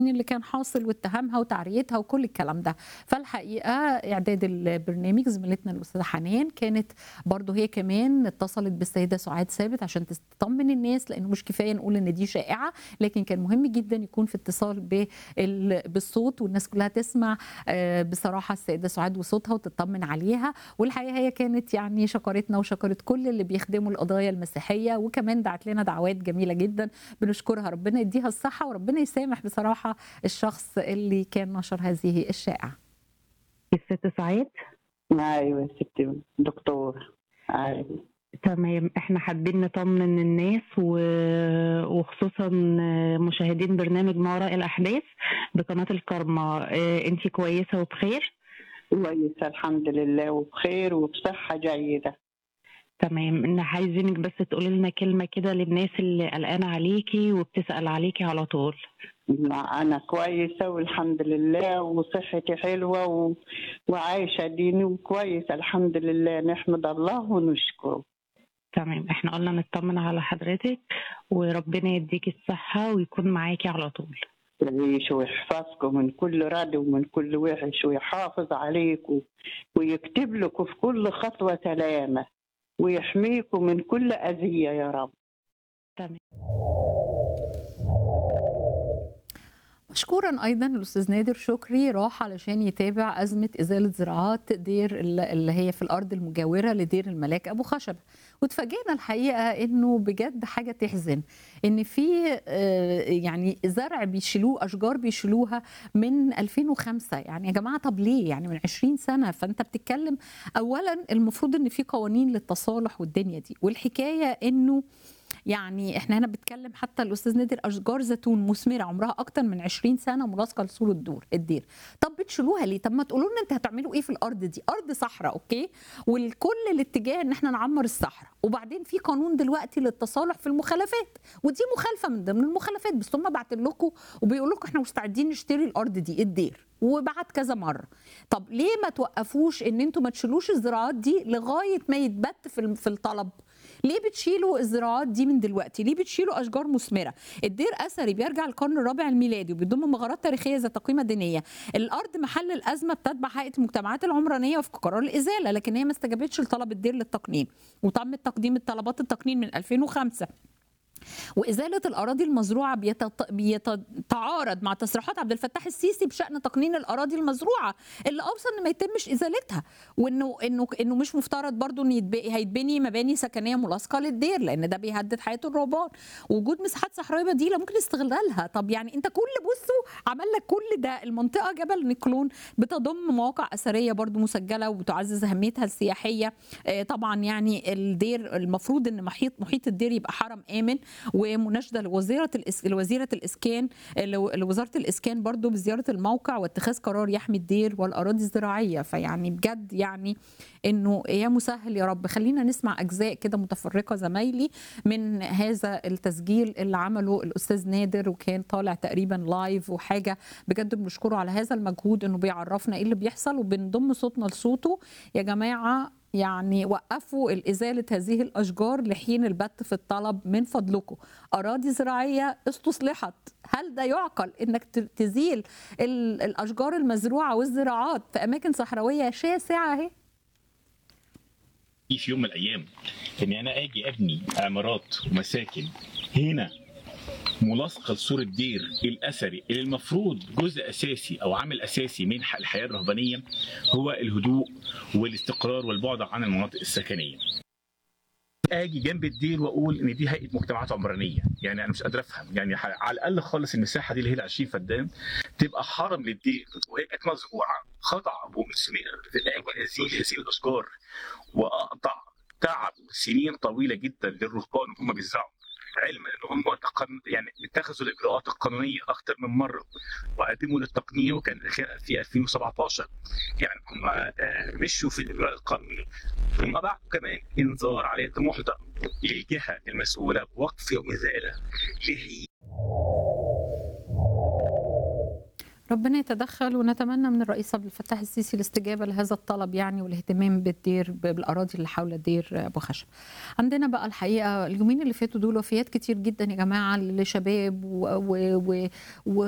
اللي كان حاصل واتهامها وتعريتها وكل الكلام ده فالحقيقه اعداد البرنامج زميلتنا الاستاذه حنان كانت برضو هي كمان اتصلت بالسيده سعاد ثابت عشان تطمن الناس لانه مش كفايه نقول ان دي شائعه لكن كان مهم جدا يكون في اتصال بال- بالصوت والناس كلها تسمع آه، بصراحه السيده سعاد وصوتها وتطمن عليها والحقيقه هي كانت يعني شكرتنا وشكرت كل اللي بيخدموا القضايا المسيحيه وكمان دعت لنا دعوات جميله جدا بنشكرها ربنا يديها الصحه وربنا يسامح بصراحه الشخص اللي كان نشر هذه الشائعه الست سعاد ايوه يا ستي دكتور ايوه تمام احنا حابين نطمن الناس و... وخصوصا مشاهدين برنامج ما وراء الاحداث بقناه الكرمة انت كويسه وبخير كويسه الحمد لله وبخير وبصحه جيده تمام ان عايزينك بس تقولي لنا كلمه كده للناس اللي قلقانه عليكي وبتسال عليكي على طول لا انا كويسه والحمد لله وصحتي حلوه و... وعايشه ديني وكويسه الحمد لله نحمد الله ونشكره تمام احنا قلنا نطمن على حضرتك وربنا يديكي الصحه ويكون معاكي على طول يعيش ويحفظكم من كل رد ومن كل وحش ويحافظ عليكم ويكتب لكم في كل خطوه سلامه ويحميكم من كل اذيه يا رب تمام مشكورا ايضا الاستاذ نادر شكري راح علشان يتابع ازمه ازاله زراعات دير اللي هي في الارض المجاوره لدير الملاك ابو خشب وتفاجئنا الحقيقه انه بجد حاجه تحزن ان في يعني زرع بيشيلوه اشجار بيشيلوها من 2005 يعني يا جماعه طب ليه يعني من 20 سنه فانت بتتكلم اولا المفروض ان في قوانين للتصالح والدنيا دي والحكايه انه يعني احنا هنا بنتكلم حتى الاستاذ نادر اشجار زيتون مثمره عمرها اكتر من 20 سنه ملاصقه لسور الدور الدير طب بتشيلوها ليه طب ما تقولوا لنا انت هتعملوا ايه في الارض دي ارض صحراء اوكي والكل الاتجاه ان احنا نعمر الصحراء وبعدين في قانون دلوقتي للتصالح في المخالفات ودي مخالفه من ضمن المخالفات بس هم بعتين لكم وبيقولوا لكم احنا مستعدين نشتري الارض دي الدير وبعت كذا مره طب ليه ما توقفوش ان انتوا ما تشيلوش الزراعات دي لغايه ما يتبت في في الطلب ليه بتشيلوا الزراعات دي من دلوقتي ليه بتشيلوا اشجار مثمره الدير اثري بيرجع القرن الرابع الميلادي وبيضم مغارات تاريخيه ذات قيمه دينيه الارض محل الازمه بتتبع هيئه المجتمعات العمرانيه وفق قرار الازاله لكن هي ما استجابتش لطلب الدير للتقنين وتم تقديم الطلبات التقنين من 2005 وازاله الاراضي المزروعه بيتط... بيتعارض مع تصريحات عبد الفتاح السيسي بشان تقنين الاراضي المزروعه اللي اوصى ان ما يتمش ازالتها وانه انه انه مش مفترض برضو ان يتب... هيتبني مباني سكنيه ملاصقه للدير لان ده بيهدد حياه الرهبان وجود مساحات صحراويه بديله ممكن استغلالها طب يعني انت كل بصوا عمل لك كل ده المنطقه جبل نيكلون بتضم مواقع اثريه برضو مسجله وبتعزز اهميتها السياحيه طبعا يعني الدير المفروض ان محيط محيط الدير يبقى حرم امن ومناشده لوزيره الإس... لوزيره الاسكان لوزاره الاسكان برضو بزياره الموقع واتخاذ قرار يحمي الدير والاراضي الزراعيه فيعني بجد يعني انه يا مسهل يا رب خلينا نسمع اجزاء كده متفرقه زمايلي من هذا التسجيل اللي عمله الاستاذ نادر وكان طالع تقريبا لايف وحاجه بجد بنشكره على هذا المجهود انه بيعرفنا ايه اللي بيحصل وبنضم صوتنا لصوته يا جماعه يعني وقفوا إزالة هذه الأشجار لحين البت في الطلب من فضلكم أراضي زراعية استصلحت هل ده يعقل إنك تزيل الأشجار المزروعة والزراعات في أماكن صحراوية شاسعة اهي في يوم من الأيام إن أنا أجي أبني عمارات ومساكن هنا ملاصقه لسور الدير الاثري اللي المفروض جزء اساسي او عامل اساسي من الحياه الرهبانيه هو الهدوء والاستقرار والبعد عن المناطق السكنيه. اجي جنب الدير واقول ان دي هيئه مجتمعات عمرانيه يعني انا مش قادر افهم يعني على الاقل خالص المساحه دي اللي هي 20 فدان تبقى حرم للدير وهي كانت مزروعه خضعه ومثمره في هذه هذه الاشجار واقطع تعب سنين طويله جدا للرهبان وهم بيزرعوا علما ان هم يعني اتخذوا الاجراءات القانونيه اكثر من مره وقدموا للتقنين وكان في 2017 يعني هم مشوا في الاجراء القانوني ثم بعدوا كمان انذار على يد محضر للجهه المسؤوله بوقف وازاله لهي ربنا يتدخل ونتمنى من الرئيس عبد الفتاح السيسي الاستجابه لهذا الطلب يعني والاهتمام بالدير بالاراضي اللي حول الدير ابو خشب. عندنا بقى الحقيقه اليومين اللي فاتوا دول وفيات كتير جدا يا جماعه لشباب و, و, و, و